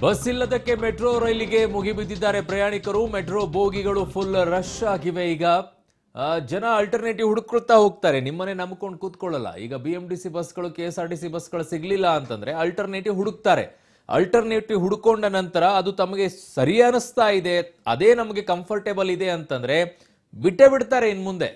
bus ಇಲ್ಲದಕ್ಕೆ metro ರೈಲಿಗೆ ಮುಗಿಬಿದ್ದಿದ್ದಾರೆ ಪ್ರಯಾಣಿಕರು metro ಬೋಗಿಗಳು full rush ಆಗಿವೆ ಈಗ ಆ, ಜನ ಅಲ್ಟರ್ನೇಟಿವ್ ಹುಡುಕ್ಕೊಳ್ತಾ ಹೋಗ್ತಾರೆ ನಿಮ್ಮನೆ ನಂಬ್ಕೊಂಡು ಕೂತ್ಕೊಳ್ಳಲ್ಲ ಈಗ ಬಿ ಎಂ ಟಿ ಸಿ ಬಸ್ಗಳು K S R T C ಬಸ್ಗಳು ಸಿಗ್ಲಿಲ್ಲ ಅಂತಂದ್ರೆ ಅಲ್ಟರ್ನೇಟಿವ್ ಹುಡುಕ್ತಾರೆ ಅಲ್ಟರ್ನೇಟಿವ್ ಹುಡುಕೊಂಡ ನಂತರ ಅದು ತಮಗೆ ಸರಿ ಅನಿಸ್ತಾ ಇದೆ ಅದೇ ನಮಗೆ ಕಂಫರ್ಟೇಬಲ್ ಇದೆ ಅಂತಂದ್ರೆ ಬಿಟ್ಟೇ ಬಿಡ್ತಾರೆ ಇನ್ ಮುಂದೆ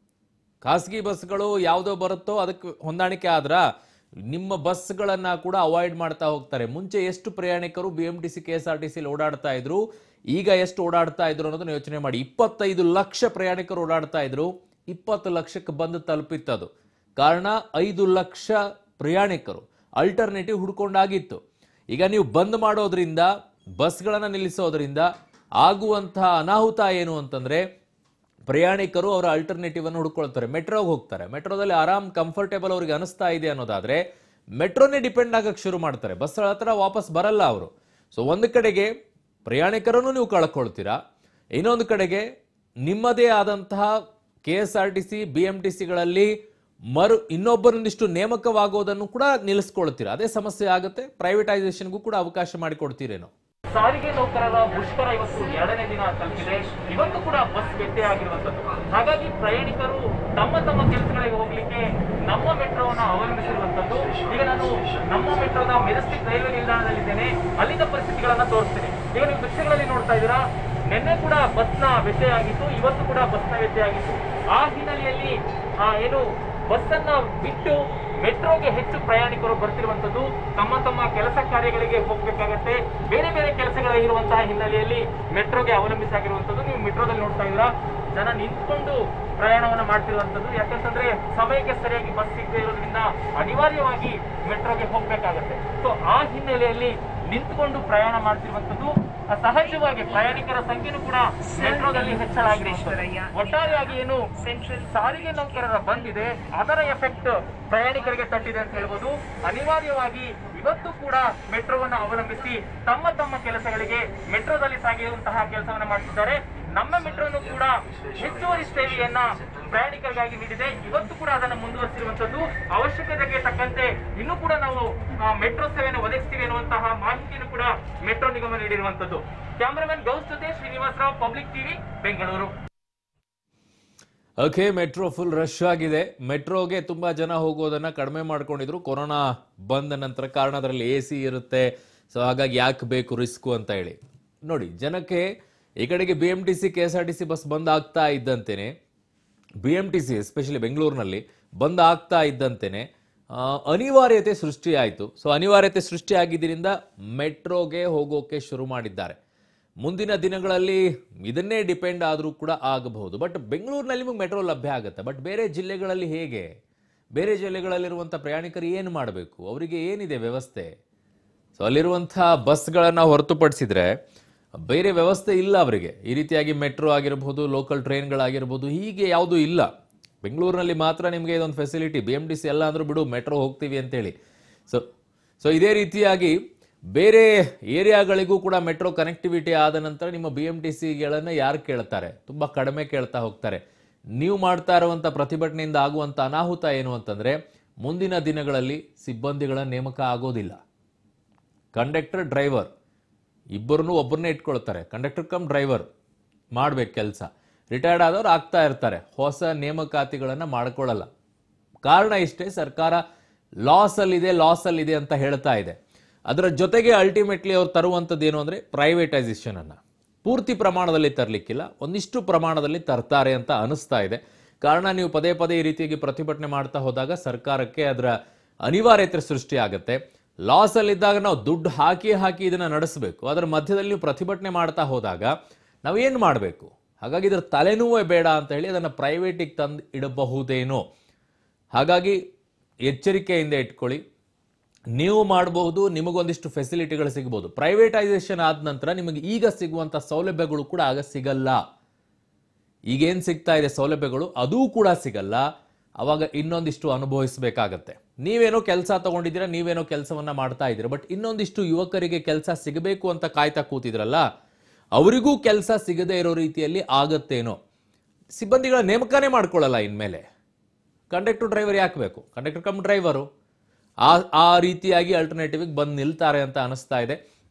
ಖಾಸಗಿ ಬಸ್ಗಳು ಯಾವುದೋ ಬರುತ್ತೋ ಅದಕ್ಕೆ ಹೊಂದಾಣಿಕೆ ಆದ್ರ ನಿಮ್ಮ ಬಸ್ಗಳನ್ನ ಕೂಡ ಅವಾಯ್ಡ್ ಮಾಡ್ತಾ ಹೋಗ್ತಾರೆ ಮುಂಚೆ ಎಷ್ಟು ಪ್ರಯಾಣಿಕರು B M T C K S R T C ಓಡಾಡ್ತಾ ಇದ್ರು ಈಗ ಎಷ್ಟು ಓಡಾಡ್ತಾ ಇದ್ರು ಅನ್ನೋದನ್ನ ಯೋಚನೆ ಮಾಡಿ ಇಪ್ಪತ್ತೈದು ಲಕ್ಷ ಪ್ರಯಾಣಿಕರು ಓಡಾಡ್ತಾ ಇದ್ರು ಇಪ್ಪತ್ತು ಲಕ್ಷಕ್ಕೆ ಬಂದು ತಲುಪಿತ್ತದು ಕಾರಣ ಐದು ಲಕ್ಷ ಪ್ರಯಾಣಿಕರು ಅಲ್ಟರ್ನೇಟಿವ್ ಹುಡ್ಕೊಂಡಾಗಿತ್ತು ಈಗ ನೀವು ಬಂದ್ ಮಾಡೋದ್ರಿಂದ ಬಸ್ಗಳನ್ನ ನಿಲ್ಲಿಸೋದ್ರಿಂದ ಆಗುವಂತಹ ಅನಾಹುತ ಏನು ಅಂತಂದ್ರೆ ಪ್ರಯಾಣಿಕರು ಅವರ ಅಲ್ಟರ್ನೇಟಿವ್ ಅನ್ನು ಹುಡ್ಕೊಳ್ತಾರೆ ಮೆಟ್ರೋಗೆ ಹೋಗ್ತಾರೆ ಮೆಟ್ರೋದಲ್ಲಿ ಆರಾಮ್ ಕಂಫರ್ಟೇಬಲ್ ಅವ್ರಿಗೆ ಅನಿಸ್ತಾ ಇದೆ ಅನ್ನೋದಾದ್ರೆ ಮೆಟ್ರೋನೇ ಡಿಪೆಂಡ್ ಆಗಕ್ಕೆ ಶುರು ಮಾಡ್ತಾರೆ ಬಸ್ ಹತ್ರ ವಾಪಸ್ ಬರಲ್ಲ ಅವರು ಸೊ ಒಂದು ಕಡೆಗೆ ಪ್ರಯಾಣಿಕರನ್ನು ನೀವು ಕಳ್ಕೊಳ್ತೀರಾ ಇನ್ನೊಂದು ಕಡೆಗೆ ನಿಮ್ಮದೇ ಆದಂತಹ K S R T C B M T ಸಿಗಳಲ್ಲಿ ಮರು ಇನ್ನೊಬ್ಬರೊಂದಿಷ್ಟು ನೇಮಕವಾಗೋದನ್ನು ಕೂಡ ನಿಲ್ಲಿಸ್ಕೊಳ್ತೀರಾ ಅದೇ ಸಮಸ್ಯೆ ಆಗುತ್ತೆ ಪ್ರೈವೇಟೈಸೇಷನ್ಗೂ ಕೂಡ ಅವಕಾಶ ಮಾಡಿಕೊಡ್ತೀರೇನೋ ಸಾರಿಗೆ ನೌಕರರ ಮುಷ್ಕರ ಇವತ್ತು ಎರಡನೇ ದಿನ ತಲುಪಿದೆ ಇವತ್ತು ಕೂಡ ಬಸ್ ವ್ಯತ್ಯಯ ಆಗಿರುವಂತದ್ದು ಹಾಗಾಗಿ ಪ್ರಯಾಣಿಕರು ತಮ್ಮ ತಮ್ಮ ಕೆಲಸಗಳಿಗೆ ಹೋಗ್ಲಿಕ್ಕೆ ನಮ್ಮ ಮೆಟ್ರೋವನ್ನ ಅವಲಂಬಿಸಿರುವಂತದ್ದು ಈಗ ನಾನು ನಮ್ಮ ಮೆಟ್ರೋದ ಮೆಜೆಸ್ಟಿಕ್ ರೈಲ್ವೆ ನಿಲ್ದಾಣದಲ್ಲಿದ್ದೇನೆ ಅಲ್ಲಿನ ಪರಿಸ್ಥಿತಿಗಳನ್ನ ತೋರಿಸ್ತೇನೆ ಈಗ ನೀವು ದೃಶ್ಯಗಳಲ್ಲಿ ನೋಡ್ತಾ ಇದ್ದೀರಾ ನಿನ್ನೆ ಕೂಡ ಬಸ್ನ ವ್ಯತ್ಯಯ ಆಗಿತ್ತು ಇವತ್ತು ಕೂಡ ಬಸ್ನ ವ್ಯತ್ಯಯ ಆಗಿತ್ತು ಆ ಹಿನ್ನೆಲೆಯಲ್ಲಿ ಆ, ಏನು ಬಸ್ಸನ್ನ ಬಿಟ್ಟು ಮೆಟ್ರೋಗೆ ಹೆಚ್ಚು ಪ್ರಯಾಣಿಕರು ಬರ್ತಿರುವಂತದ್ದು ತಮ್ಮ ತಮ್ಮ ಕೆಲಸ ಕಾರ್ಯಗಳಿಗೆ ಹೋಗ್ಬೇಕಾಗತ್ತೆ ಬೇರೆ ಬೇರೆ ಕೆಲಸಗಳಿರುವಂತಹ ಹಿನ್ನೆಲೆಯಲ್ಲಿ ಮೆಟ್ರೋಗೆ ಅವಲಂಬಿಸಾಗಿರುವಂತದ್ದು ನೀವು ಮೆಟ್ರೋದಲ್ಲಿ ನೋಡ್ತಾ ಇದ್ದೀರಾ ಜನ ನಿಂತ್ಕೊಂಡು ಪ್ರಯಾಣವನ್ನ ಮಾಡ್ತಿರುವಂತದ್ದು ಯಾಕಂತಂದ್ರೆ ಸಮಯಕ್ಕೆ ಸರಿಯಾಗಿ ಬಸ್ ಸಿಗದೆ ಇರೋದ್ರಿಂದ ಅನಿವಾರ್ಯವಾಗಿ ಮೆಟ್ರೋಗೆ ಹೋಗ್ಬೇಕಾಗತ್ತೆ ಸೊ ಆ ಹಿನ್ನೆಲೆಯಲ್ಲಿ ನಿಂತ್ಕೊಂಡು ಪ್ರಯಾಣ ಮಾಡ್ತಿರುವಂತದ್ದು ಆ, ಸಹಜವಾಗಿ ಪ್ರಯಾಣಿಕರ ಸಂಖ್ಯೆನೂ ಕೂಡ ಮೆಟ್ರೋದಲ್ಲಿ ಹೆಚ್ಚಳ ಆಗಿರುತ್ತದೆ ಒಟ್ಟಾರೆಯಾಗಿ ಏನು ಸಾರಿಗೆ ನೌಕರರ ಬಂದಿದೆ ಅದರ ಎಫೆಕ್ಟ್ ಪ್ರಯಾಣಿಕರಿಗೆ ತಟ್ಟಿದೆ ಅಂತ ಹೇಳ್ಬೋದು ಅನಿವಾರ್ಯವಾಗಿ ಇವತ್ತು ಕೂಡ ಮೆಟ್ರೋವನ್ನು ಅವಲಂಬಿಸಿ ತಮ್ಮ ತಮ್ಮ ಕೆಲಸಗಳಿಗೆ ಮೆಟ್ರೋದಲ್ಲಿ ಸಾಗಿರುವಂತಹ ಕೆಲಸವನ್ನ ಮಾಡ್ತಿದ್ದಾರೆ ನಮ್ಮ ಮೆಟ್ರೋನು ಕೂಡ ಹೆಚ್ಚುವರಿ ಸೇವೆಯನ್ನ ಪ್ರಯಾಣಿಕರಿಗಾಗಿ ನೀಡಿದೆ ಇವತ್ತು ಕೂಡ ಅದನ್ನು ಮುಂದುವರಿಸಿರುವಂತದ್ದು ಅವಶ್ಯಕತೆಗೆ ತಕ್ಕಂತೆ ಇನ್ನೂ ಕೂಡ ನಾವು ಆ, ಮೆಟ್ರೋ ಸೇವೆಯನ್ನು ಒದಗಿಸ್ತೀವಿ ಅನ್ನುವಂತಹ ಮಾಹಿತಿಯನ್ನು ಕೂಡ ಮೆಟ್ರೋ ನಿಗಮ ನೀಡಿರುವಂತದ್ದು ಕ್ಯಾಮರಾಮನ್ ಗೌಸ್ ಜೊತೆ Srinivas Rao public TV Bengaluru okay metro full rush ಆಗಿದೆ ಮೆಟ್ರೋಗೆ ತುಂಬಾ ಜನ ಹೋಗೋದನ್ನ ಕಡಿಮೆ ಮಾಡ್ಕೊಂಡಿದ್ರು ಕೊರೋನಾ ಬಂದ ನಂತರ ಕಾರಣ ಅದರಲ್ಲಿ ಎ ಸಿ ಇರುತ್ತೆ ಸೊ ಹಾಗಾಗಿ ಯಾಕೆ ಬೇಕು ರಿಸ್ಕು ಅಂತ ಹೇಳಿ ನೋಡಿ ಜನಕ್ಕೆ ಈ ಕಡೆಗೆ B M T C K S R T C bus bandh ಆಗ್ತಾ ಇದ್ದಂತೆನೆ B M T C especially ಬೆಂಗಳೂರಿನಲ್ಲಿ ಬಂದ್ ಆಗ್ತಾ ಇದ್ದಂತೆನೆ ಆ, ಅನಿವಾರ್ಯತೆ ಸೃಷ್ಟಿಯಾಯಿತು ಸೊ ಅನಿವಾರ್ಯತೆ ಸೃಷ್ಟಿಯಾಗಿದ್ದರಿಂದ ಮೆಟ್ರೋಗೆ ಹೋಗೋಕೆ ಶುರು ಮಾಡಿದ್ದಾರೆ ಮುಂದಿನ ದಿನಗಳಲ್ಲಿ ಇದನ್ನೇ ಡಿಪೆಂಡ್ ಆದರೂ ಕೂಡ ಆಗಬಹುದು ಬಟ್ ಬೆಂಗಳೂರಿನಲ್ಲಿ ನಿಮಗೆ ಮೆಟ್ರೋ ಲಭ್ಯ ಆಗುತ್ತೆ ಬಟ್ ಬೇರೆ ಜಿಲ್ಲೆಗಳಲ್ಲಿ ಹೇಗೆ ಬೇರೆ ಜಿಲ್ಲೆಗಳಲ್ಲಿರುವಂಥ ಪ್ರಯಾಣಿಕರು ಏನು ಮಾಡಬೇಕು ಅವರಿಗೆ ಏನಿದೆ ವ್ಯವಸ್ಥೆ ಸೊ ಅಲ್ಲಿರುವಂಥ ಬಸ್ಗಳನ್ನು ಹೊರತುಪಡಿಸಿದ್ರೆ ಬೇರೆ ವ್ಯವಸ್ಥೆ ಇಲ್ಲ ಅವರಿಗೆ ಈ ರೀತಿಯಾಗಿ ಮೆಟ್ರೋ ಆಗಿರಬಹುದು ಲೋಕಲ್ ಟ್ರೈನ್ಗಳಾಗಿರ್ಬೋದು ಹೀಗೆ ಯಾವುದೂ ಇಲ್ಲ ಬೆಂಗಳೂರಿನಲ್ಲಿ ಮಾತ್ರ ನಿಮಗೆ ಇದೊಂದು facility B M T C ಎಲ್ಲ ಅಂದ್ರೂ ಬಿಡು ಮೆಟ್ರೋ ಹೋಗ್ತೀವಿ ಅಂತೇಳಿ ಸೊ ಸೊ ಇದೇ ರೀತಿಯಾಗಿ ಬೇರೆ ಏರಿಯಾಗಳಿಗೂ ಕೂಡ ಮೆಟ್ರೋ ಕನೆಕ್ಟಿವಿಟಿ ಆದ ನಂತರ ನಿಮ್ಮ ಬಿ ಎಮ್ ಟಿ ಸಿಗಳನ್ನು ಯಾರು ಕೇಳ್ತಾರೆ ತುಂಬ ಕಡಿಮೆ ಕೇಳ್ತಾ ಹೋಗ್ತಾರೆ ನೀವು ಮಾಡ್ತಾ ಇರುವಂಥ ಪ್ರತಿಭಟನೆಯಿಂದ ಆಗುವಂಥ ಅನಾಹುತ ಏನು ಅಂತಂದರೆ ಮುಂದಿನ ದಿನಗಳಲ್ಲಿ ಸಿಬ್ಬಂದಿಗಳ ನೇಮಕ ಆಗೋದಿಲ್ಲ ಕಂಡಕ್ಟರ್ ಡ್ರೈವರ್ ಇಬ್ಬರನ್ನೂ ಒಬ್ಬರನ್ನೇ ಇಟ್ಕೊಳ್ತಾರೆ ಕಂಡಕ್ಟರ್ ಕಮ್ ಡ್ರೈವರ್ ಮಾಡ್ಬೇಕು ಕೆಲಸ ರಿಟೈರ್ಡ್ ಆದವ್ರು ಆಗ್ತಾ ಇರ್ತಾರೆ ಹೊಸ ನೇಮಕಾತಿಗಳನ್ನು ಮಾಡ್ಕೊಳ್ಳಲ್ಲ ಕಾರಣ ಇಷ್ಟೇ ಸರ್ಕಾರ ಲಾಸ್ ಅಲ್ಲಿದೆ ಲಾಸ್ ಅಲ್ಲಿದೆ ಅಂತ ಹೇಳ್ತಾ ಇದೆ ಅದರ ಜೊತೆಗೆ ಅಲ್ಟಿಮೇಟ್ಲಿ ಅವ್ರು ತರುವಂಥದ್ದು ಏನು ಅಂದರೆ ಪ್ರೈವೇಟೈಸೇಷನ್ ಅನ್ನ ಪೂರ್ತಿ ಪ್ರಮಾಣದಲ್ಲಿ ತರಲಿಕ್ಕಿಲ್ಲ ಒಂದಿಷ್ಟು ಪ್ರಮಾಣದಲ್ಲಿ ತರ್ತಾರೆ ಅಂತ ಅನಿಸ್ತಾ ಇದೆ ಕಾರಣ ನೀವು ಪದೇ ಪದೇ ಈ ರೀತಿಯಾಗಿ ಪ್ರತಿಭಟನೆ ಮಾಡ್ತಾ ಹೋದಾಗ ಸರ್ಕಾರಕ್ಕೆ ಅದರ ಅನಿವಾರ್ಯತೆ ಸೃಷ್ಟಿ ಆಗುತ್ತೆ ಲಾಸ್ ಅಲ್ಲಿದ್ದಾಗ ನಾವು ದುಡ್ಡು ಹಾಕಿ ಹಾಕಿ ಇದನ್ನ ನಡೆಸಬೇಕು ಅದರ ಮಧ್ಯದಲ್ಲಿ ನೀವು ಪ್ರತಿಭಟನೆ ಮಾಡ್ತಾ ಹೋದಾಗ ನಾವು ಏನು ಮಾಡಬೇಕು ಹಾಗಾಗಿ ಇದರ ತಲೆನೋವೇ ಬೇಡ ಅಂತ ಹೇಳಿ ಅದನ್ನು ಪ್ರೈವೇಟಿಗೆ ತಂದು ಇಡಬಹುದೇನೋ ಹಾಗಾಗಿ ಎಚ್ಚರಿಕೆಯಿಂದ ಇಟ್ಕೊಳ್ಳಿ ನೀವು ಮಾಡಬಹುದು ನಿಮಗೊಂದಿಷ್ಟು ಫೆಸಿಲಿಟಿಗಳು ಸಿಗ್ಬೋದು ಪ್ರೈವೇಟೈಸೇಷನ್ ಆದ ನಂತರ ನಿಮಗೆ ಈಗ ಸಿಗುವಂಥ ಸೌಲಭ್ಯಗಳು ಕೂಡ ಆಗ ಸಿಗಲ್ಲ ಈಗೇನು ಸಿಗ್ತಾ ಇದೆ ಸೌಲಭ್ಯಗಳು ಅದೂ ಕೂಡ ಸಿಗಲ್ಲ ಅವಾಗ ಇನ್ನೊಂದಿಷ್ಟು ಅನುಭವಿಸಬೇಕಾಗತ್ತೆ ನೀವೇನೋ ಕೆಲಸ ತಗೊಂಡಿದ್ದೀರಾ ನೀವೇನೋ ಕೆಲಸವನ್ನ ಮಾಡ್ತಾ ಇದ್ದೀರಾ ಬಟ್ ಇನ್ನೊಂದಿಷ್ಟು ಯುವಕರಿಗೆ ಕೆಲಸ ಸಿಗಬೇಕು ಅಂತ ಕಾಯ್ತಾ ಕೂತಿದ್ರಲ್ಲ ಅವರಿಗೂ ಕೆಲಸ ಸಿಗದೇ ಇರೋ ರೀತಿಯಲ್ಲಿ ಆಗತ್ತೇನೋ ಸಿಬ್ಬಂದಿಗಳ ನೇಮಕನೇ ಮಾಡ್ಕೊಳ್ಳಲ್ಲ ಇನ್ಮೇಲೆ ಕಂಡಕ್ಟರ್ ಡ್ರೈವರ್ ಯಾಕೆ ಬೇಕು ಕಂಡಕ್ಟರ್ ಕಮ್ ಡ್ರೈವರು ಆ ಆ ರೀತಿಯಾಗಿ ಅಲ್ಟರ್ನೇಟಿವ್ ಬಂದು ನಿಲ್ತಾರೆ ಅಂತ ಅನಿಸ್ತಾ ಇದೆ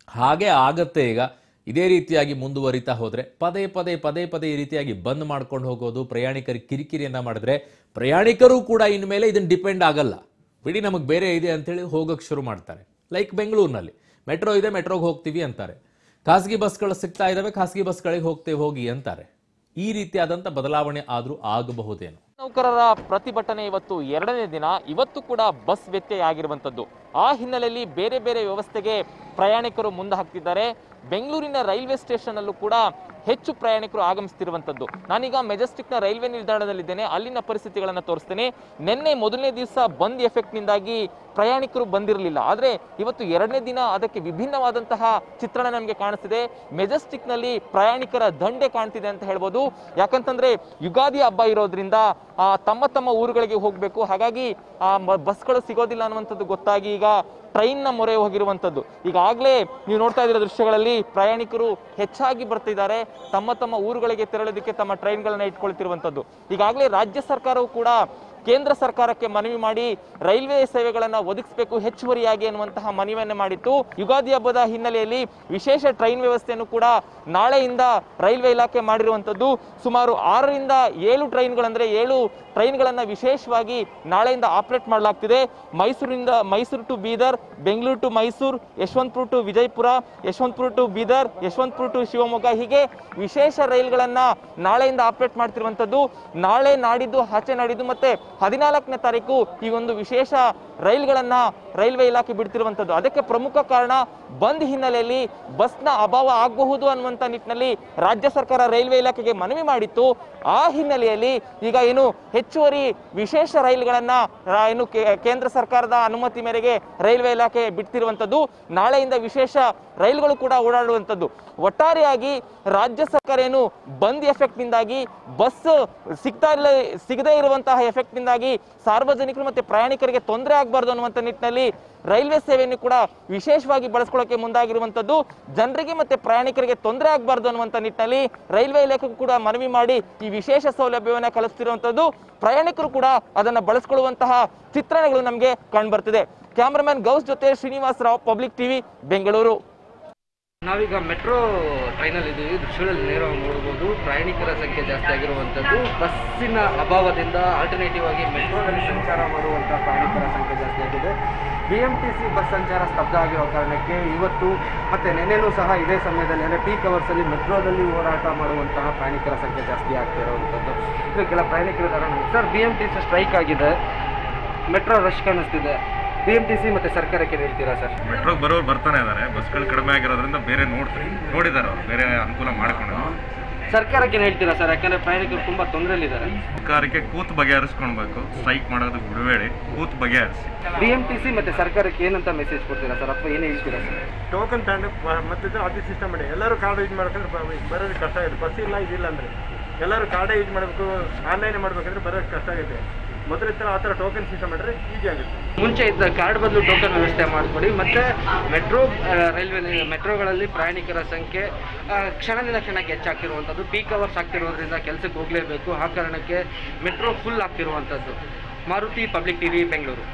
ಹಾಗೆ ಆಗತ್ತೆ ಈಗ ಇದೇ ರೀತಿಯಾಗಿ ಮುಂದುವರಿತಾ ಹೋದ್ರೆ ಪದೇ ಪದೇ ಪದೇ ಪದೇ ಈ ರೀತಿಯಾಗಿ ಬಂದ್ ಮಾಡ್ಕೊಂಡು ಹೋಗೋದು ಪ್ರಯಾಣಿಕರಿಗೆ ಕಿರಿಕಿರಿಯನ್ನ ಮಾಡಿದ್ರೆ ಪ್ರಯಾಣಿಕರು ಕೂಡ ಇನ್ಮೇಲೆ ಇದನ್ನ ಡಿಪೆಂಡ್ ಆಗಲ್ಲ ಬಿಡಿ ನಮಗೆ ಬೇರೆ ಇದೆ ಅಂತೇಳಿ ಹೋಗಕ್ಕೆ ಶುರು ಮಾಡ್ತಾರೆ ಲೈಕ್ ಬೆಂಗಳೂರಿನಲ್ಲಿ ಮೆಟ್ರೋ ಇದೆ ಮೆಟ್ರೋಗೆ ಹೋಗ್ತೀವಿ ಅಂತಾರೆ ಖಾಸಗಿ ಬಸ್ಗಳು ಸಿಗ್ತಾ ಇದಾವೆ ಖಾಸಗಿ ಬಸ್ಗಳಿಗೆ ಹೋಗ್ತೇವೆ ಹೋಗಿ ಅಂತಾರೆ ಈ ರೀತಿಯಾದಂಥ ಬದಲಾವಣೆ ಆದರೂ ಆಗಬಹುದೇನೋ ನೌಕರರ ಪ್ರತಿಭಟನೆ ಇವತ್ತು ಎರಡನೇ ದಿನ ಇವತ್ತು ಕೂಡ ಬಸ್ ವ್ಯತ್ಯಯ ಆಗಿರುವಂಥದ್ದು ಆ ಹಿನ್ನೆಲೆಯಲ್ಲಿ ಬೇರೆ ಬೇರೆ ವ್ಯವಸ್ಥೆಗೆ ಪ್ರಯಾಣಿಕರು ಮುಂದೆ ಹಾಕ್ತಿದ್ದಾರೆ ಬೆಂಗಳೂರಿನ ರೈಲ್ವೆ ಸ್ಟೇಷನ್ ಅಲ್ಲೂ ಕೂಡ ಹೆಚ್ಚು ಪ್ರಯಾಣಿಕರು ಆಗಮಿಸ್ತಿರುವಂಥದ್ದು ನಾನೀಗ ಮೆಜೆಸ್ಟಿಕ್ನ ರೈಲ್ವೆ ನಿಲ್ದಾಣದಲ್ಲಿದ್ದೇನೆ ಅಲ್ಲಿನ ಪರಿಸ್ಥಿತಿಗಳನ್ನು ತೋರಿಸ್ತೇನೆ ನಿನ್ನೆ ಮೊದಲನೇ ದಿವಸ ಬಂದ್ ಎಫೆಕ್ಟ್ನಿಂದಾಗಿ ಪ್ರಯಾಣಿಕರು ಬಂದಿರಲಿಲ್ಲ ಆದರೆ ಇವತ್ತು ಎರಡನೇ ದಿನ ಅದಕ್ಕೆ ವಿಭಿನ್ನವಾದಂತಹ ಚಿತ್ರಣ ನಮಗೆ ಕಾಣಿಸ್ತಿದೆ ಮೆಜೆಸ್ಟಿಕ್ನಲ್ಲಿ ಪ್ರಯಾಣಿಕರ ದಂಡೆ ಕಾಣ್ತಿದೆ ಅಂತ ಹೇಳ್ಬೋದು ಯಾಕಂತಂದ್ರೆ ಯುಗಾದಿ ಹಬ್ಬ ಇರೋದ್ರಿಂದ ಆ, ತಮ್ಮ ತಮ್ಮ ಊರುಗಳಿಗೆ ಹೋಗಬೇಕು ಹಾಗಾಗಿ ಆ ಮ- ಬಸ್ಗಳು ಸಿಗೋದಿಲ್ಲ ಅನ್ನುವಂಥದ್ದು ಗೊತ್ತಾಗಿ ಈಗ ಟ್ರೈನ್ನ ಮೊರೆ ಹೋಗಿರುವಂಥದ್ದು ಈಗಾಗಲೇ ನೀವು ನೋಡ್ತಾ ಇದ್ದೀರ ದೃಶ್ಯಗಳಲ್ಲಿ ಪ್ರಯಾಣಿಕರು ಹೆಚ್ಚಾಗಿ ಬರ್ತಿದ್ದಾರೆ ತಮ್ಮ ತಮ್ಮ ಊರುಗಳಿಗೆ ತೆರಳೋದಕ್ಕೆ ತಮ್ಮ ಟ್ರೈನ್ಗಳನ್ನ ಇಟ್ಕೊಳ್ತಿರುವಂಥದ್ದು ಈಗಾಗಲೇ ರಾಜ್ಯ ಸರ್ಕಾರವು ಕೂಡ ಕೇಂದ್ರ ಸರ್ಕಾರಕ್ಕೆ ಮನವಿ ಮಾಡಿ ರೈಲ್ವೆ ಸೇವೆಗಳನ್ನು ಒದಗಿಸಬೇಕು ಹೆಚ್ಚುವರಿಯಾಗಿ ಅನ್ನುವಂತಹ ಮನವಿಯನ್ನು ಮಾಡಿತ್ತು ಯುಗಾದಿ ಹಬ್ಬದ ಹಿನ್ನೆಲೆಯಲ್ಲಿ ವಿಶೇಷ ಟ್ರೈನ್ ವ್ಯವಸ್ಥೆಯನ್ನು ಕೂಡ ನಾಳೆಯಿಂದ ರೈಲ್ವೆ ಇಲಾಖೆ ಮಾಡಿರುವಂಥದ್ದು ಸುಮಾರು ಆರರಿಂದ ಏಳು ಟ್ರೈನ್ಗಳಂದ್ರೆ ಏಳು ಟ್ರೈನ್ಗಳನ್ನು ವಿಶೇಷವಾಗಿ ನಾಳೆಯಿಂದ ಆಪರೇಟ್ ಮಾಡಲಾಗ್ತಿದೆ ಮೈಸೂರಿಂದ Mysuru to Bidar Bengaluru to Mysuru Yeshwantpur to Vijayapura Yeshwantpur to Bidar Yeshwantpur to Shivamogga ಹೀಗೆ ವಿಶೇಷ ರೈಲ್ಗಳನ್ನ ನಾಳೆಯಿಂದ ಆಪರೇಟ್ ಮಾಡ್ತಿರುವಂಥದ್ದು ನಾಳೆ ನಾಡಿದ್ದು ಆಚೆ ನಾಡಿದ್ದು ಮತ್ತೆ ಹದಿನಾಲ್ಕನೇ ತಾರೀಕು ಈ ಒಂದು ವಿಶೇಷ ರೈಲ್ಗಳನ್ನ ರೈಲ್ವೆ ಇಲಾಖೆ ಬಿಡ್ತಿರುವಂಥದ್ದು ಅದಕ್ಕೆ ಪ್ರಮುಖ ಕಾರಣ ಬಂದ್ ಹಿನ್ನೆಲೆಯಲ್ಲಿ ಬಸ್ನ ಅಭಾವ ಆಗಬಹುದು ಅನ್ನುವಂಥ ನಿಟ್ಟಿನಲ್ಲಿ ರಾಜ್ಯ ಸರ್ಕಾರ ರೈಲ್ವೆ ಇಲಾಖೆಗೆ ಮನವಿ ಮಾಡಿತ್ತು ಆ ಹಿನ್ನೆಲೆಯಲ್ಲಿ ಈಗ ಏನು ಹೆಚ್ಚುವರಿ ವಿಶೇಷ ರೈಲುಗಳನ್ನ ರಾ- ಏನು ಕೇ- ಕೇಂದ್ರ ಸರ್ಕಾರದ ಅನುಮತಿ ಮೇರೆಗೆ ರೈಲ್ವೆ ಇಲಾಖೆ ಬಿಡ್ತಿರುವಂಥದ್ದು ನಾಳೆಯಿಂದ ವಿಶೇಷ ರೈಲುಗಳು ಕೂಡ ಓಡಾಡುವಂಥದ್ದು ಒಟ್ಟಾರೆಯಾಗಿ ರಾಜ್ಯ ಸರ್ಕಾರ ಏನು ಬಂದ್ ಎಫೆಕ್ಟ್ ನಿಂದಾಗಿ ಬಸ್ ಸಿಗ್ತಾ ಇಲ್ಲ ಸಿಗದೇ ಇರುವಂತಹ ಎಫೆಕ್ಟ್ ನಿಂದಾಗಿ ಸಾರ್ವಜನಿಕರು ಮತ್ತೆ ಪ್ರಯಾಣಿಕರಿಗೆ ತೊಂದರೆ ಆಗಬಾರ್ದು ಅನ್ನುವಂಥ ನಿಟ್ಟಿನಲ್ಲಿ ರೈಲ್ವೆ ಸೇವೆಯನ್ನು ಕೂಡ ವಿಶೇಷವಾಗಿ ಬಳಸ್ಕೊಳ್ಳೋಕೆ ಮುಂದಾಗಿರುವಂಥದ್ದು ಜನರಿಗೆ ಮತ್ತೆ ಪ್ರಯಾಣಿಕರಿಗೆ ತೊಂದರೆ ಆಗಬಾರ್ದು ಅನ್ನುವಂಥ ನಿಟ್ಟಿನಲ್ಲಿ ರೈಲ್ವೆ ಇಲಾಖೆಗೂ ಕೂಡ ಮನವಿ ಮಾಡಿ ಈ ವಿಶೇಷ ಸೌಲಭ್ಯವನ್ನು ಕಲಿಸ್ತಿರುವಂಥದ್ದು ಪ್ರಯಾಣಿಕರು ಕೂಡ ಅದನ್ನ ಬಳಸ್ಕೊಳ್ಳುವಂತಹ ಚಿತ್ರಣಗಳು ನಮಗೆ ಕಂಡುಬರ್ತಿದೆ ಕ್ಯಾಮರಾಮನ್ ಗೌಸ್ ಜೊತೆ ಶ್ರೀನಿವಾಸ್ ರಾವ್ ಪಬ್ಲಿಕ್ ಟಿವಿ ಬೆಂಗಳೂರು ನಾವೀಗ ಮೆಟ್ರೋ ಟ್ರೈನಲ್ಲಿ ಇದ್ದೀವಿ ದೃಶ್ಯಗಳಲ್ಲಿ ನೇರವಾಗಿ ನೋಡ್ಬೋದು ಪ್ರಯಾಣಿಕರ ಸಂಖ್ಯೆ ಜಾಸ್ತಿ ಆಗಿರುವಂಥದ್ದು ಬಸ್ಸಿನ ಅಭಾವದಿಂದ ಆಲ್ಟರ್ನೇಟಿವ್ ಆಗಿ ಮೆಟ್ರೋದಲ್ಲಿ ಸಂಚಾರ ಮಾಡುವಂಥ ಪ್ರಯಾಣಿಕರ ಸಂಖ್ಯೆ ಜಾಸ್ತಿ ಆಗಿದೆ B M T C bus ಸಂಚಾರ ಸ್ತಬ್ಧ ಆಗಿರೋ ಕಾರಣಕ್ಕೆ ಇವತ್ತು ಮತ್ತು ನೆನ್ನೆನೂ ಸಹ ಇದೇ ಸಮಯದಲ್ಲಿ ಅಂದರೆ ಪೀಕ್ ಅವರ್ಸಲ್ಲಿ ಮೆಟ್ರೋದಲ್ಲಿ ಹೋರಾಟ ಮಾಡುವಂತಹ ಪ್ರಯಾಣಿಕರ ಸಂಖ್ಯೆ ಜಾಸ್ತಿ ಆಗ್ತಾ ಇರುವಂಥದ್ದು ಇದು ಕೆಲ ಪ್ರಯಾಣಿಕರಿದ್ದಾರೆ sir B M T C strike ಆಗಿದೆ ಮೆಟ್ರೋ ರಶ್ ಕಾಣಿಸ್ತಿದೆ ಬಿ ಎಮ್ ಟಿ ಸಿ ಮತ್ತು ಸರ್ಕಾರಕ್ಕೆ ಏನ್ ಹೇಳ್ತೀರಾ ಸರ್ ಮೆಟ್ರೋಗೆ ಬರೋರು ಬರ್ತಾನೆ ಇದ್ದಾರೆ ಬಸ್ಗಳು ಕಡಿಮೆ ಆಗಿರೋದ್ರಿಂದ ಬೇರೆ ನೋಡ್ತಾರೆ ನೋಡಿದ್ದಾರೆ ಅವ್ರು ಬೇರೆ ಅನುಕೂಲ ಮಾಡ್ಕೊಂಡು ಸರ್ಕಾರಕ್ಕೆ ಏನ್ ಹೇಳ್ತೀರಾ ಸರ್ ಯಾಕಂದ್ರೆ ಪ್ರಯಾಣಿಕರು ತುಂಬಾ ತೊಂದರೆಯಲ್ಲಿದ್ದಾರೆ ಸರ್ಕಾರಕ್ಕೆ ಕೂತ್ ಬಗೆಹರಿಸ್ಕೊಳ್ಬೇಕು ಸ್ಟ್ರೈಕ್ ಮಾಡೋದು ಬಿಡಬೇಡಿ ಕೂತ್ ಬಗೆಹರಿಸಿ ಬಿ ಎಂ ಟಿ ಸಿ ಮತ್ತೆ ಸರ್ಕಾರಕ್ಕೆ ಏನಂತ ಮೆಸೇಜ್ ಕೊಡ್ತೀರಾ ಸರ್ ಅಥವಾ ಏನು ಹೇಳ್ತೀರಾ ಸರ್ ಟೋಕನ್ ತಗೊಂಡು ಬ- ಮತ್ತಿದ್ರೆ ಅದೇ ಸಿಸ್ಟಮ್ ಮಾಡಿ ಎಲ್ಲರೂ ಕಾರ್ಡ್ ಯೂಸ್ ಮಾಡ್ಕೊಂಡ್ರೆ ಬ- ಬರೋದು ಕಷ್ಟ ಆಗುತ್ತೆ ಬಸ್ ಇಲ್ಲ ಇದಿಲ್ಲ ಅಂದರೆ ಎಲ್ಲರೂ ಕಾರ್ಡೇ ಯೂಸ್ ಮಾಡಬೇಕು ಆನ್ಲೈನ್ ಮಾಡ್ಬೇಕಂದ್ರೆ ಬರೋದು ಕಷ್ಟ ಆಗುತ್ತೆ ಮೊದಲ ಥರ ಆ ಥರ ಟೋಕನ್ ಸಿಸ್ಟಮ್ ಮಾಡಿದ್ರೆ ಈಸಿ ಆಗುತ್ತೆ ಮುಂಚೆ ಇದ್ದ ಕಾರ್ಡ್ ಬದಲು ಟೋಕನ್ ವ್ಯವಸ್ಥೆ ಮಾಡಿಕೊಡಿ ಮತ್ತೆ ಮೆಟ್ರೋ ರೈಲ್ವೆ ಮೆಟ್ರೋಗಳಲ್ಲಿ ಪ್ರಯಾಣಿಕರ ಸಂಖ್ಯೆ ಆ, ಕ್ಷಣದಿಂದ ಕ್ಷಣಕ್ಕೆ ಹೆಚ್ಚಾಗ್ತಿರುವಂಥದ್ದು ಪೀಕ್ ಅವರ್ಸ್ ಆಗ್ತಿರೋದ್ರಿಂದ ಕೆಲಸಕ್ಕೆ ಹೋಗಲೇಬೇಕು ಆ ಕಾರಣಕ್ಕೆ ಮೆಟ್ರೋ ಫುಲ್ ಆಗ್ತಿರುವಂಥದ್ದು Maruti public TV Bengaluru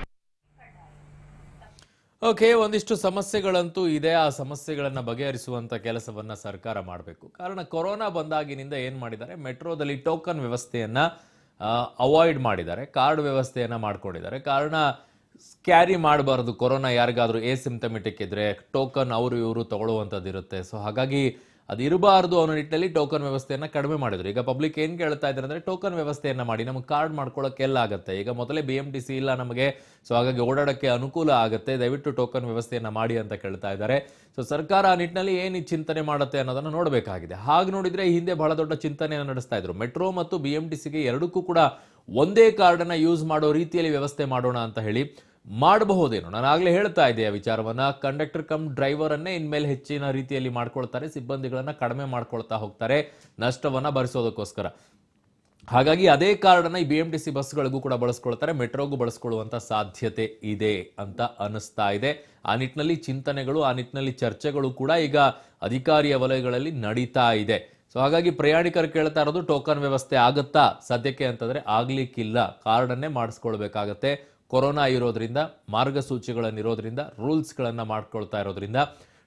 okay ಒಂದಿಷ್ಟು ಸಮಸ್ಯೆಗಳಂತೂ ಇದೆ ಆ ಸಮಸ್ಯೆಗಳನ್ನು ಬಗೆಹರಿಸುವಂತ ಕೆಲಸವನ್ನ ಸರ್ಕಾರ ಮಾಡಬೇಕು ಕಾರಣ ಕೊರೋನಾ ಬಂದಾಗಿನಿಂದ ಏನ್ ಮಾಡಿದ್ದಾರೆ ಮೆಟ್ರೋದಲ್ಲಿ ಟೋಕನ್ ವ್ಯವಸ್ಥೆಯನ್ನ ಅವಾಯ್ಡ್ ಮಾಡಿದ್ದಾರೆ ಕಾರ್ಡ್ ವ್ಯವಸ್ಥೆಯನ್ನ ಮಾಡ್ಕೊಂಡಿದ್ದಾರೆ ಕಾರಣ ಕ್ಯಾರಿ ಮಾಡಬಾರ್ದು ಕೊರೋನಾ ಯಾರಿಗಾದ್ರೂ ಎ ಸಿಂಪ್ಟಮೆಟಿಕ್ ಇದ್ರೆ ಟೋಕನ್ ಅವರು ಇವರು ತಗೊಳ್ಳುವಂಥದ್ದು ಇರುತ್ತೆ ಸೊ ಹಾಗಾಗಿ ಅದು ಇರಬಾರ್ದು ಅನ್ನೋ ನಿಟ್ಟಿನಲ್ಲಿ ಟೋಕನ್ ವ್ಯವಸ್ಥೆಯನ್ನ ಕಡಿಮೆ ಮಾಡಿದ್ರು ಈಗ ಪಬ್ಲಿಕ್ ಏನ್ ಕೇಳ್ತಾ ಇದ್ದಾರೆ ಅಂದ್ರೆ ಟೋಕನ್ ವ್ಯವಸ್ಥೆಯನ್ನ ಮಾಡಿ ನಮಗೆ ಕಾರ್ಡ್ ಮಾಡ್ಕೊಳ್ಳೋಕೆ ಎಲ್ಲ ಆಗುತ್ತೆ ಈಗ ಮೊದಲೇ ಬಿ ಎಂ ಟಿ ಸಿ ಇಲ್ಲ ನಮಗೆ ಸೊ ಹಾಗಾಗಿ ಓಡಾಡಕ್ಕೆ ಅನುಕೂಲ ಆಗುತ್ತೆ ದಯವಿಟ್ಟು ಟೋಕನ್ ವ್ಯವಸ್ಥೆಯನ್ನ ಮಾಡಿ ಅಂತ ಕೇಳ್ತಾ ಇದ್ದಾರೆ ಸೊ ಸರ್ಕಾರ ಆ ನಿಟ್ಟಿನಲ್ಲಿ ಏನು ಚಿಂತನೆ ಮಾಡುತ್ತೆ ಅನ್ನೋದನ್ನ ನೋಡಬೇಕಾಗಿದೆ ಹಾಗೆ ನೋಡಿದ್ರೆ ಈ ಹಿಂದೆ ಬಹಳ ದೊಡ್ಡ ಚಿಂತನೆಯನ್ನು ನಡೆಸ್ತಾ ಇದ್ರು ಮೆಟ್ರೋ ಮತ್ತು ಬಿ ಎಂ ಟಿ ಸಿಗೆ ಎರಡಕ್ಕೂ ಕೂಡ ಒಂದೇ ಕಾರ್ಡನ್ನ ಯೂಸ್ ಮಾಡೋ ರೀತಿಯಲ್ಲಿ ವ್ಯವಸ್ಥೆ ಮಾಡೋಣ ಅಂತ ಹೇಳಿ ಮಾಡಬಹುದೇನೋ ನಾನು ಆಗ್ಲೇ ಹೇಳ್ತಾ ಇದ್ದೆ ಆ ವಿಚಾರವನ್ನ ಕಂಡಕ್ಟರ್ ಕಮ್ ಡ್ರೈವರ್ ಅನ್ನೇ ಇನ್ಮೇಲೆ ಹೆಚ್ಚಿನ ರೀತಿಯಲ್ಲಿ ಮಾಡ್ಕೊಳ್ತಾರೆ ಸಿಬ್ಬಂದಿಗಳನ್ನ ಕಡಿಮೆ ಮಾಡ್ಕೊಳ್ತಾ ಹೋಗ್ತಾರೆ ನಷ್ಟವನ್ನ ಭರಿಸೋದಕ್ಕೋಸ್ಕರ ಹಾಗಾಗಿ ಅದೇ ಕಾರ್ಡನ್ನ ಈ ಬಿ ಎಂ ಟಿ ಸಿ ಬಸ್ಗಳಿಗೂ ಕೂಡ ಬಳಸ್ಕೊಳ್ತಾರೆ ಮೆಟ್ರೋಗೂ ಬಳಸ್ಕೊಳ್ಳುವಂತ ಸಾಧ್ಯತೆ ಇದೆ ಅಂತ ಅನಿಸ್ತಾ ಇದೆ ಆ ನಿಟ್ಟಿನಲ್ಲಿ ಚಿಂತನೆಗಳು ಆ ನಿಟ್ಟಿನಲ್ಲಿ ಚರ್ಚೆಗಳು ಕೂಡ ಈಗ ಅಧಿಕಾರಿಯ ವಲಯಗಳಲ್ಲಿ ನಡೀತಾ ಇದೆ ಸೊ ಹಾಗಾಗಿ ಪ್ರಯಾಣಿಕರು ಕೇಳ್ತಾ ಇರೋದು ಟೋಕನ್ ವ್ಯವಸ್ಥೆ ಆಗುತ್ತಾ ಸದ್ಯಕ್ಕೆ ಅಂತಂದ್ರೆ ಆಗ್ಲಿಕ್ಕಿಲ್ಲ ಕಾರ್ಡನ್ನೇ ಮಾಡಿಸ್ಕೊಳ್ಬೇಕಾಗತ್ತೆ ಕೊರೋನಾ ಇರೋದ್ರಿಂದ ಮಾರ್ಗಸೂಚಿಗಳನ್ನಿರೋದ್ರಿಂದ ರೂಲ್ಸ್ಗಳನ್ನು ಮಾಡ್ಕೊಳ್ತಾ ಇರೋದ್ರಿಂದ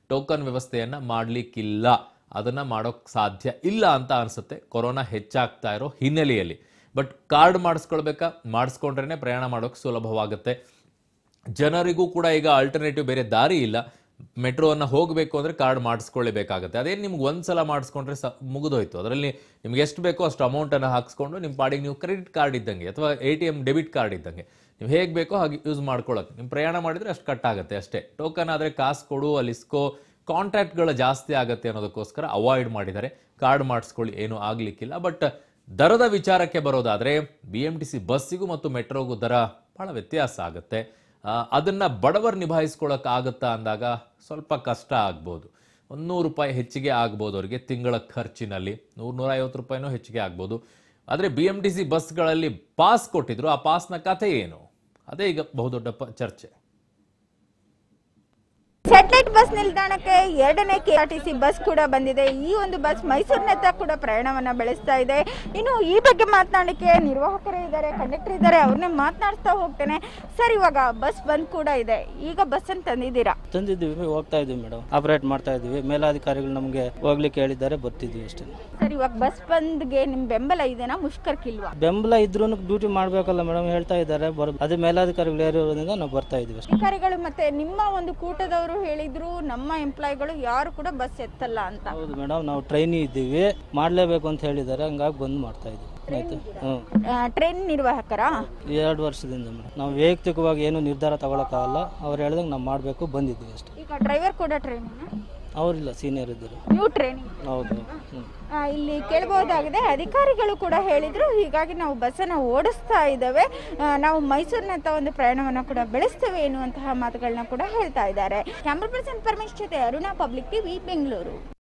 ಟೋಕನ್ ವ್ಯವಸ್ಥೆಯನ್ನು ಮಾಡಲಿಕ್ಕಿಲ್ಲ ಅದನ್ನು ಮಾಡೋಕ್ಕೆ ಸಾಧ್ಯ ಇಲ್ಲ ಅಂತ ಅನಿಸುತ್ತೆ ಕೊರೋನಾ ಹೆಚ್ಚಾಗ್ತಾ ಇರೋ ಹಿನ್ನೆಲೆಯಲ್ಲಿ ಬಟ್ ಕಾರ್ಡ್ ಮಾಡಿಸ್ಕೊಳ್ಬೇಕಾ ಮಾಡಿಸ್ಕೊಂಡ್ರೇ ಪ್ರಯಾಣ ಮಾಡೋಕ್ಕೆ ಸುಲಭವಾಗುತ್ತೆ ಜನರಿಗೂ ಕೂಡ ಈಗ ಆಲ್ಟರ್ನೇಟಿವ್ ಬೇರೆ ದಾರಿ ಇಲ್ಲ ಮೆಟ್ರೋವನ್ನು ಹೋಗಬೇಕು ಅಂದರೆ ಕಾರ್ಡ್ ಮಾಡಿಸ್ಕೊಳ್ಳೇಬೇಕಾಗುತ್ತೆ ಅದೇ ನಿಮ್ಗೆ ಒಂದು ಸಲ ಮಾಡಿಸ್ಕೊಂಡ್ರೆ ಸ ಮುಗಿದೋಯ್ತು ಅದರಲ್ಲಿ ನಿಮ್ಗೆ ಎಷ್ಟು ಬೇಕೋ ಅಷ್ಟು ಅಮೌಂಟನ್ನು ಹಾಕ್ಸ್ಕೊಂಡು ನಿಮ್ಮ ಪಾಡಿಗೆ ನೀವು ಕ್ರೆಡಿಟ್ ಕಾರ್ಡ್ ಇದ್ದಂಗೆ ಅಥವಾ A T M debit card ಇದ್ದಂಗೆ ನೀವು ಹೇಗೆ ಬೇಕೋ ಹಾಗೆ ಯೂಸ್ ಮಾಡ್ಕೊಳ್ಳೋಕೆ ನಿಮ್ಮ ಪ್ರಯಾಣ ಮಾಡಿದರೆ ಅಷ್ಟು ಕಟ್ ಆಗುತ್ತೆ ಅಷ್ಟೇ ಟೋಕನ್ ಆದರೆ ಕಾಸು ಕೊಡು ಅಲ್ಲಿ ಇಸ್ಕೋ ಕಾಂಟ್ಯಾಕ್ಟ್ಗಳು ಜಾಸ್ತಿ ಆಗುತ್ತೆ ಅನ್ನೋದಕ್ಕೋಸ್ಕರ ಅವಾಯ್ಡ್ ಮಾಡಿದ್ದಾರೆ ಕಾರ್ಡ್ ಮಾಡಿಸ್ಕೊಳ್ಳಿ ಏನೂ ಆಗಲಿಕ್ಕಿಲ್ಲ ಬಟ್ ದರದ ವಿಚಾರಕ್ಕೆ ಬರೋದಾದರೆ ಬಿ ಎಮ್ ಟಿ ಸಿ ಬಸ್ಸಿಗೂ ಮತ್ತು ಮೆಟ್ರೋಗೂ ದರ ಭಾಳ ವ್ಯತ್ಯಾಸ ಆಗುತ್ತೆ ಆ, ಅದನ್ನ ಬಡವರು ನಿಭಾಯಿಸ್ಕೊಳಕ್ ಆಗುತ್ತಾ ಅಂದಾಗ ಸ್ವಲ್ಪ ಕಷ್ಟ ಆಗ್ಬೋದು ಒಂದು ನೂರು ರೂಪಾಯಿ ಹೆಚ್ಚಿಗೆ ಆಗ್ಬೋದು ಅವರಿಗೆ ತಿಂಗಳ ಖರ್ಚಿನಲ್ಲಿ ನೂರು ನೂರೈವತ್ತು ರೂಪಾಯಿನೂ ಹೆಚ್ಚಿಗೆ ಆಗ್ಬೋದು ಆದರೆ ಬಿ ಎಮ್ ಟಿ ಸಿ ಬಸ್ಗಳಲ್ಲಿ ಪಾಸ್ ಕೊಟ್ಟಿದ್ರು ಆ ಪಾಸ್ನ ಕಥೆ ಏನು ಅದೇ ಈಗ ಬಹುದೊಡ್ಡ ಪ ಚರ್ಚೆ ಸ್ಯಾಟಲೈಟ್ ಬಸ್ ನಿಲ್ದಾಣಕ್ಕೆ ಎರಡನೇ K R T C bus ಕೂಡ ಬಂದಿದೆ ಈ ಒಂದು ಬಸ್ ಮೈಸೂರಿನತ್ತ ಕೂಡ ಪ್ರಯಾಣವನ್ನ ಬೆಳೆಸ್ತಾ ಇದೆ ಇನ್ನು ಈ ಬಗ್ಗೆ ಮಾತನಾಡಲಿಕ್ಕೆ ನಿರ್ವಾಹಕರು ಇದ್ದಾರೆ ಕಂಡಕ್ಟರ್ ಇದ್ದಾರೆ ಅವ್ರನ್ನೇ ಮಾತನಾಡ್ತಾ ಹೋಗ್ತೇನೆ ಸರ್ ಇವಾಗ ಬಸ್ ಬಂದ್ ಕೂಡ ಇದೆ ಈಗ ಬಸ್ ಅನ್ನು ತಂದಿದ್ದೀರಾ ತಂದಿದ್ದೀವಿ ಹೋಗ್ತಾ ಇದೀವಿ ಮೇಡಮ್ ಆಪರೇಟ್ ಮಾಡ್ತಾ ಇದೀವಿ ಮೇಲಾಧಿಕಾರಿಗಳು ನಮಗೆ ಹೋಗ್ಲಿಕ್ಕೆ ಹೇಳಿದ್ದಾರೆ ಬರ್ತಿದ್ವಿ ಅಷ್ಟೇ ಸರ್ ಇವಾಗ ಬಸ್ ಬಂದ್ಗೆ ನಿಮ್ ಬೆಂಬಲ ಇದೆನಾ ಮುಷ್ಕರ್ಕಿಲ್ವಾ ಬೆಂಬಲ ಇದ್ರೂ ಡ್ಯೂಟಿ ಮಾಡಬೇಕಲ್ಲ ಮೇಡಮ್ ಹೇಳ್ತಾ ಇದ್ದಾರೆ ಬರ್ ಅದೇ ಮೇಲಾಧಿಕಾರಿಗಳು ಯಾರಿರೋದ್ರಿಂದ ನಾವು ಬರ್ತಾ ಇದೀವಿ ಅಷ್ಟೇ ಅಧಿಕಾರಿಗಳು ಮತ್ತೆ ನಿಮ್ಮ ಒಂದು ಕೂಟದವರು ಹೇಳಿದ್ರು ನಮ್ಮ ಎಂಪ್ಲಾಯ್ಗಳು ಯಾರು ಕೂಡ ಬಸ್ ಎತ್ತಲ್ಲ ಅಂತ ಹೌದು ಮೇಡಮ್ ನಾವು ಟ್ರೈನಿ ಇದ್ದೀವಿ ಮಾಡಲೇಬೇಕು ಅಂತ ಹೇಳಿದ್ದಾರೆ ಹಂಗಾಗಿ ಬಂದ್ ಮಾಡ್ತಾ ಇದೀವಿ ಆಯ್ತು ಹ್ಞೂ ಟ್ರೈನ್ ನಿರ್ವಾಹಕರಾ ಎರಡು ವರ್ಷದಿಂದ ಮೇಡಮ್ ನಾವು ವೈಯಕ್ತಿಕವಾಗಿ ಏನು ನಿರ್ಧಾರ ತಗೊಳಕ್ಕಾಗಲ್ಲ ಅವ್ರು ಹೇಳ್ದಂಗೆ ನಾವು ಮಾಡಬೇಕು ಬಂದಿದ್ದೀವಿ ಅಷ್ಟೇ ಈಗ ಡ್ರೈವರ್ ಕೂಡ ಟ್ರೈನ್ ಅವರಿಲ್ಲ ಸೀನಿಯರ್ ಇದ್ದರು ನೀವು ಟ್ರೈನಿಂಗ್ ಹೌದು ಹ್ಞೂ ಆ, ಇಲ್ಲಿ ಕೇಳಬಹುದಾಗಿದೆ ಅಧಿಕಾರಿಗಳು ಕೂಡ ಹೇಳಿದ್ರು ಹೀಗಾಗಿ ನಾವು ಬಸ್ಸನ್ನು ಓಡಿಸ್ತಾ ಇದ್ದೇವೆ ಆ, ನಾವು ಮೈಸೂರಿನಂತ ಒಂದು ಪ್ರಯಾಣವನ್ನು ಕೂಡ ಬೆಳೆಸ್ತೇವೆ ಎನ್ನುವಂತಹ ಮಾತುಗಳನ್ನ ಕೂಡ ಹೇಳ್ತಾ ಇದ್ದಾರೆ ಕ್ಯಾಮ್ರಾ ಪರ್ಸನ್ ಪರಮೇಶ್ ಜೊತೆ ಅರುಣಾ ಪಬ್ಲಿಕ್ ಟಿವಿ ಬೆಂಗಳೂರು